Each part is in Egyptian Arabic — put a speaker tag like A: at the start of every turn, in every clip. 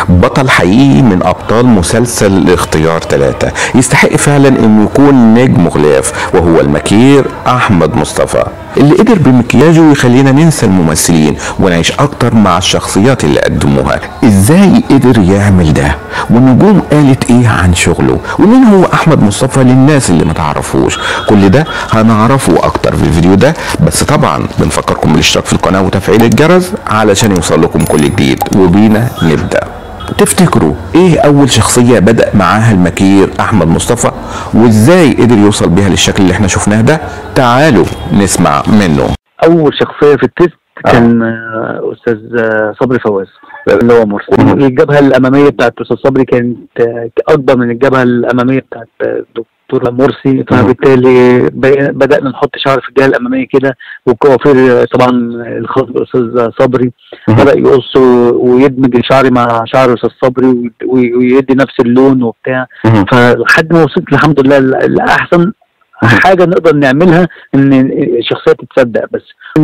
A: بطل حقيقي من ابطال مسلسل اختيار ثلاثة يستحق فعلا انه يكون نجم غلاف وهو المكير احمد مصطفى اللي قدر بمكياجه يخلينا ننسى الممثلين ونعيش اكتر مع الشخصيات اللي قدموها ازاي قدر يعمل ده والنجوم قالت ايه عن شغله ومين هو احمد مصطفى للناس اللي ما تعرفوش كل ده هنعرفه اكتر في الفيديو ده بس طبعا بنفكركم بالاشتراك في القناه وتفعيل الجرس علشان يوصل لكم كل جديد وبينا نبدا تفتكروا ايه اول شخصيه بدا معاها المكير احمد مصطفى وازاي قدر يوصل بيها للشكل اللي احنا شفناه ده تعالوا نسمع منه
B: اول شخصيه في التيست كان آه، استاذ آه، صبري فواز اللي هو مرسي الجبهه الاماميه بتاعت استاذ صبري كانت آه، اكبر من الجبهه الاماميه بتاعت آه، دكتور مرسي فبالتالي ب- بدانا نحط شعر في الجهه الاماميه كده والكوافير آه، طبعا الخاص بالاستاذ صبري بدا يقص ويدمج شعري مع شعر استاذ صبري وي- وي- ويدي نفس اللون وبتاع فلحد ما وصلت الحمد لله ل- لاحسن حاجه نقدر نعملها ان الشخصيه تتصدق بس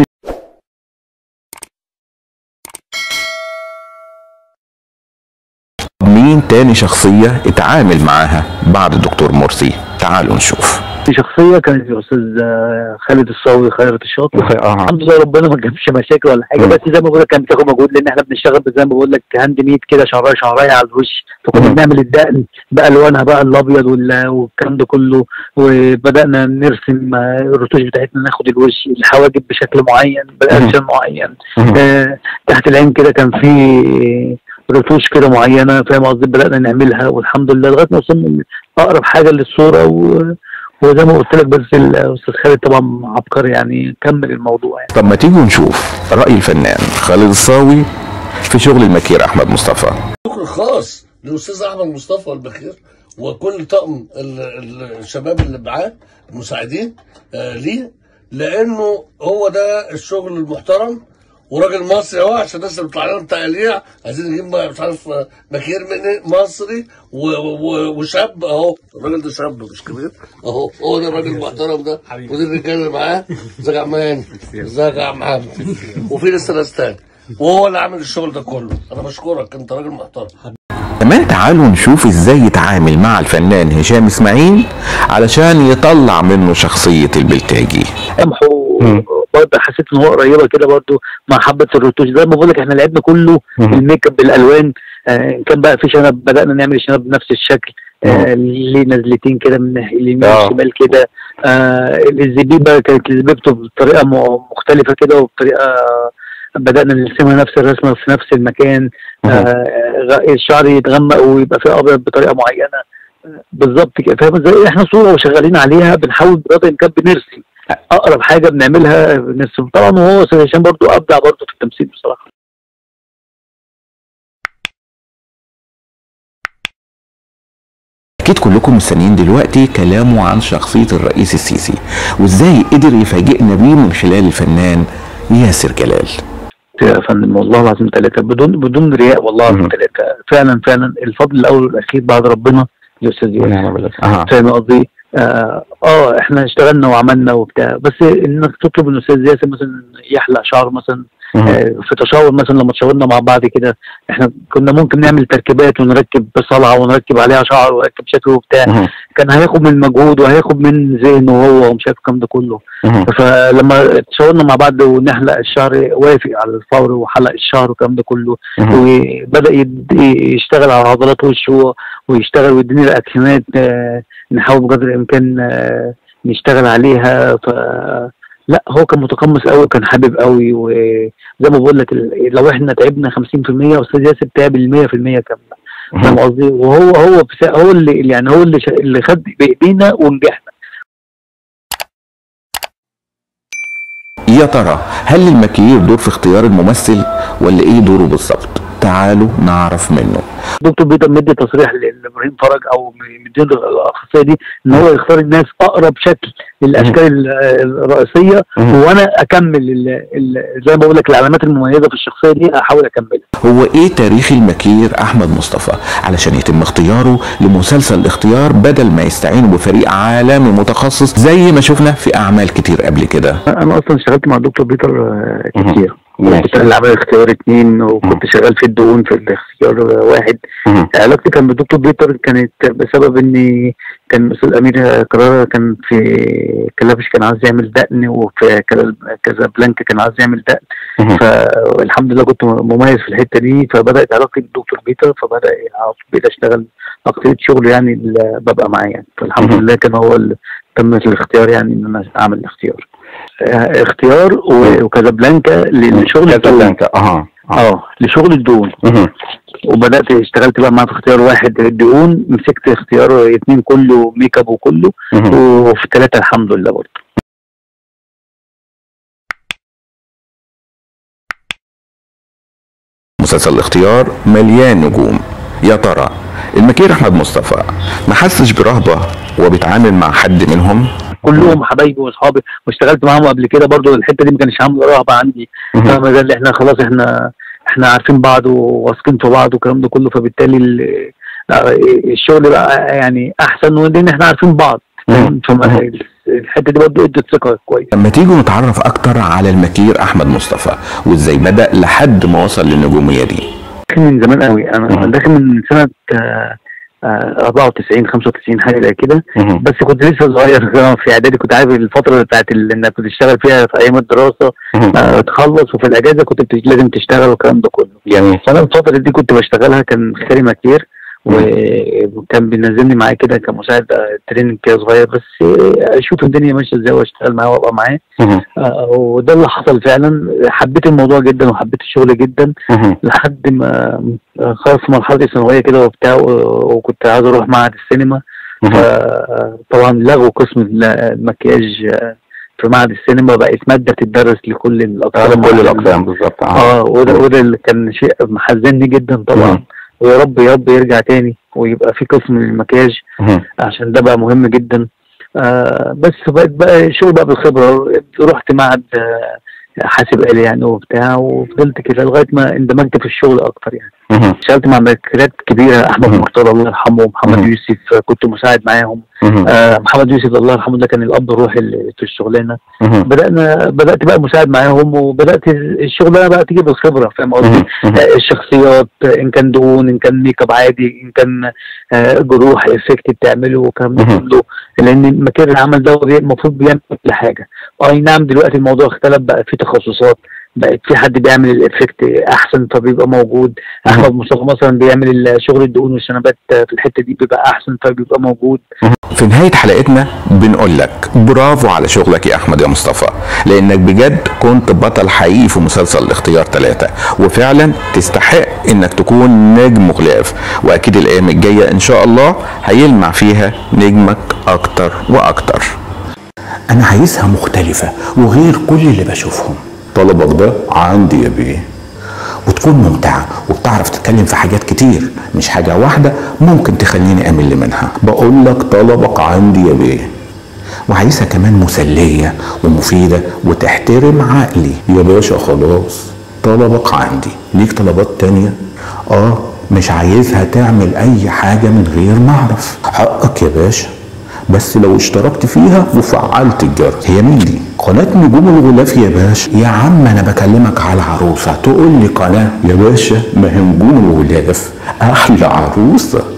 A: مين تاني شخصيه اتعامل معاها بعد الدكتور مرسي تعالوا نشوف
B: في شخصيه كانت الاستاذ آه، خالد الصاوي خيرت الشاطر
A: اه
B: الحمد لله ربنا ما جابش مشاكل ولا حاجه
A: مم.
B: بس زي ما بقول لك كان بتاخد مجهود لان احنا بنشتغل زي ما بقول لك هاند ميد كده شعرايه شعرايه على الوش فكنا
A: مم.
B: بنعمل الدقن بالوانها بقى الابيض وال- والكلام ده كله وبدانا نرسم آه، الرتوش بتاعتنا ناخد الوش الحواجب بشكل معين بالالوان معين آه، تحت العين كده كان في رتوش كده معينه فاهم قصدي بدانا نعملها والحمد لله لغايه ما وصلنا اقرب حاجه للصوره و... وزي ما قلت لك بس الاستاذ خالد طبعا عبقري يعني كمل الموضوع يعني
A: طب ما تيجوا نشوف راي الفنان خالد الصاوي في شغل المكير احمد مصطفى
C: شكر خاص للاستاذ احمد مصطفى البخير وكل طقم ال- ال- الشباب اللي معاه المساعدين آه ليه لانه هو ده الشغل المحترم وراجل مصري اهو عشان الناس اللي بيطلع لنا تقليع عايزين نجيب مش عارف آه، مكير من مصري و- و- وشاب اهو الراجل ده شاب مش كبير اهو هو ده الراجل المحترم ده ودي الرجاله اللي معاه ازيك يا عم هاني ازيك يا عم محمد وفي لسه ناس تاني وهو اللي عامل الشغل ده كله انا بشكرك انت راجل محترم
A: كمان تعالوا نشوف ازاي يتعامل مع الفنان هشام اسماعيل علشان يطلع منه شخصية البلتاجي
B: سامحه برضه حسيت ان هو قريبه كده برضه مع حبه الرتوش زي ما بقول لك احنا لعبنا كله الميك اب بالالوان آه كان بقى في شنب بدانا نعمل الشنب بنفس الشكل آه ليه نزلتين كده من ناحية اليمين
A: آه.
B: والشمال كده آه الزبيبه كانت زبيبته بطريقه م- مختلفه كده وبطريقه بدانا نرسمها نفس الرسمه في نفس المكان آه غ- الشعر يتغمق ويبقى فيه ابيض بطريقه معينه آه، بالظبط كده فاهم ازاي احنا صوره وشغالين عليها بنحاول بقدر الامكان بنرسم اقرب حاجه بنعملها بنرسم طبعا وهو استاذ هشام برضه ابدع برضه في التمثيل بصراحه
A: اكيد كلكم مستنيين دلوقتي كلامه عن شخصية الرئيس السيسي وازاي قدر يفاجئنا بيه من خلال الفنان ياسر جلال
B: يا فندم والله العظيم ثلاثه بدون بدون رياء والله العظيم
A: مم.
B: ثلاثه فعلا فعلا الفضل الاول والاخير بعد ربنا الاستاذ ياسر
A: اه
B: فاهم قصدي؟ آه, اه احنا اشتغلنا وعملنا وبتاع بس انك تطلب من الاستاذ ياسر مثلا يحلق شعر مثلا آه في تشاور مثلا لما تشاورنا مع بعض كده احنا كنا ممكن نعمل تركيبات ونركب صلعه ونركب عليها شعر ونركب شكل وبتاع كان هياخد من مجهود وهياخد من ذهنه هو ومش عارف الكلام ده كله فلما تشاورنا مع بعض ونحلق الشعر وافق على الفور وحلق الشعر والكلام ده كله وبدا يد- يشتغل على عضلات وشه ويشتغل ويديني الاكشنات آه، نحاول بقدر الامكان آه، نشتغل عليها ف لا هو كان متقمص قوي وكان حابب قوي وزي ما بقول لك ال- لو احنا تعبنا 50% استاذ ياسر تعب ال 100% كامله فاهم قصدي وهو هو بس- هو اللي يعني هو اللي شا- اللي خد بايدينا ونجحنا
A: يا ترى هل للمكير دور في اختيار الممثل ولا ايه دوره بالظبط تعالوا نعرف منه
B: دكتور بيتر مدي تصريح لابراهيم فرج او مدين الاخصائيه دي ان هو يختار الناس اقرب شكل للاشكال ال- الرئيسيه وانا اكمل ال- ال- زي ما بقول لك العلامات المميزه في الشخصيه دي احاول اكملها
A: هو ايه تاريخ المكير احمد مصطفى علشان يتم اختياره لمسلسل الاختيار بدل ما يستعينوا بفريق عالمي متخصص زي ما شفنا في اعمال كتير قبل كده
B: انا اصلا اشتغلت مع الدكتور بيتر آه، كتير
A: ماشي.
B: وكنت انا اللي عامل اختيار اتنين وكنت شغال في الدهون في الاختيار واحد
A: مهم.
B: علاقتي كان بدكتور بيتر كانت بسبب اني كان الاستاذ امير كرارة كان في كلابش كان عايز يعمل دقن وفي كازابلانكا كان عايز يعمل دقن
A: مهم.
B: فالحمد لله كنت مميز في الحته دي فبدات علاقتي بدكتور بيتر فبدا على طول بقيت اشتغل اقضيه شغل يعني اللي ببقى معاه يعني فالحمد
A: مهم.
B: لله كان هو اللي تم الاختيار يعني ان انا اعمل الاختيار آه، اختيار و- وكازابلانكا لشغل الدهون
A: كازابلانكا اها
B: اه لشغل الدهون
A: مهم.
B: وبدات اشتغلت بقى معاه في اختيار واحد الدهون مسكت اختيار اتنين كله ميك اب وكله
A: مهم.
B: وفي ثلاثه الحمد لله برضه
A: مسلسل الاختيار مليان نجوم يا ترى المكير احمد مصطفى ما حسش برهبه وهو بيتعامل مع حد منهم
B: كلهم حبايبي واصحابي واشتغلت معاهم قبل كده برضو الحته دي ما كانش عامله رهبه عندي
A: مهم.
B: فما زال احنا خلاص احنا احنا عارفين بعض وواثقين في بعض والكلام ده كله فبالتالي ال- لا، الشغل بقى يعني احسن لان احنا عارفين بعض
A: مهم.
B: فما- الحته دي برضو ادت ثقه كويس
A: لما تيجوا نتعرف اكتر على المكير احمد مصطفى وازاي بدا لحد ما وصل للنجوميه دي
B: داخل من زمان قوي انا
A: مهم.
B: داخل من سنه آه، آه، 94 95 حاجه زي كده
A: مهم.
B: بس كنت لسه صغير في اعدادي كنت عارف الفتره بتاعت ال- انك بتشتغل فيها في ايام الدراسه
A: مهم.
B: آه، تخلص وفي الاجازه كنت بت- لازم تشتغل والكلام ده كله
A: جميل
B: فانا الفتره دي كنت بشتغلها كان خالي مكير و- وكان بينزلني معاه كده كمساعد آه، تريننج كده صغير بس آه، اشوف الدنيا ماشيه ازاي واشتغل معاه وابقى معاه
A: مهم.
B: آه، وده اللي حصل فعلا حبيت الموضوع جدا وحبيت الشغل جدا
A: مهم.
B: لحد ما آه، خلاص في مرحله الثانويه كده وبتاع و- وكنت عايز اروح معهد السينما
A: مهم.
B: فطبعا لغوا قسم ال- المكياج آه، في معهد السينما بقت ماده تدرس لكل الاقسام
A: على كل الاقسام بالظبط
B: اه وده وده اللي كان شيء محزنني جدا طبعا
A: مم.
B: ويا رب يا رب يرجع تاني ويبقى في قسم للمكياج
A: مهم.
B: عشان ده بقى مهم جدا آه بس بقيت بقى الشغل بقى بالخبره رحت معهد آه، حاسب آلي يعني وبتاع وفضلت كده لغايه ما اندمجت في الشغل اكتر يعني
A: مهم.
B: اشتغلت مع مكتبات كبيره احمد
A: مم.
B: مرتضى الله يرحمه ومحمد
A: مم.
B: يوسف آه، كنت مساعد معاهم
A: مهم.
B: آه محمد يوسف الله يرحمه ده كان الاب الروحي اللي في الشغلانه
A: مهم.
B: بدانا بدات بقى مساعد معاهم وبدات الشغلانه بقى تيجي بالخبره فاهم قصدي؟
A: مهم. مهم.
B: آه، الشخصيات آه، ان كان دهون ان كان ميك اب عادي ان كان آه، جروح افكت بتعمله والكلام ده
A: مهم.
B: كله لان مكان العمل ده هو بي- المفروض بيعمل كل حاجه اي نعم دلوقتي الموضوع اختلف بقى في تخصصات بقت في حد بيعمل الافكت احسن فبيبقى موجود
A: مهم.
B: احمد مصطفى مثلا بيعمل شغل الدهون والشنبات آه، في الحته دي بيبقى احسن فبيبقى موجود
A: في نهاية حلقتنا بنقول لك برافو على شغلك يا أحمد يا مصطفى لأنك بجد كنت بطل حقيقي في مسلسل الاختيار ثلاثة وفعلا تستحق إنك تكون نجم غلاف وأكيد الأيام الجاية إن شاء الله هيلمع فيها نجمك أكتر وأكتر أنا عايزها مختلفة وغير كل اللي بشوفهم طلبك ده عندي يا بيه وتكون ممتعة وبتعرف تتكلم في حاجات كتير مش حاجة واحدة ممكن تخليني أمل منها بقول لك طلبك عندي يا بيه وعايزها كمان مسلية ومفيدة وتحترم عقلي يا باشا خلاص طلبك عندي ليك طلبات تانية اه مش عايزها تعمل اي حاجة من غير ما اعرف حقك يا باشا بس لو اشتركت فيها وفعلت الجرس هي مين دي؟ قناة نجوم الغلاف يا باشا يا عم انا بكلمك على عروسة تقول لي قناة يا باشا ما هي نجوم الغلاف احلى عروسة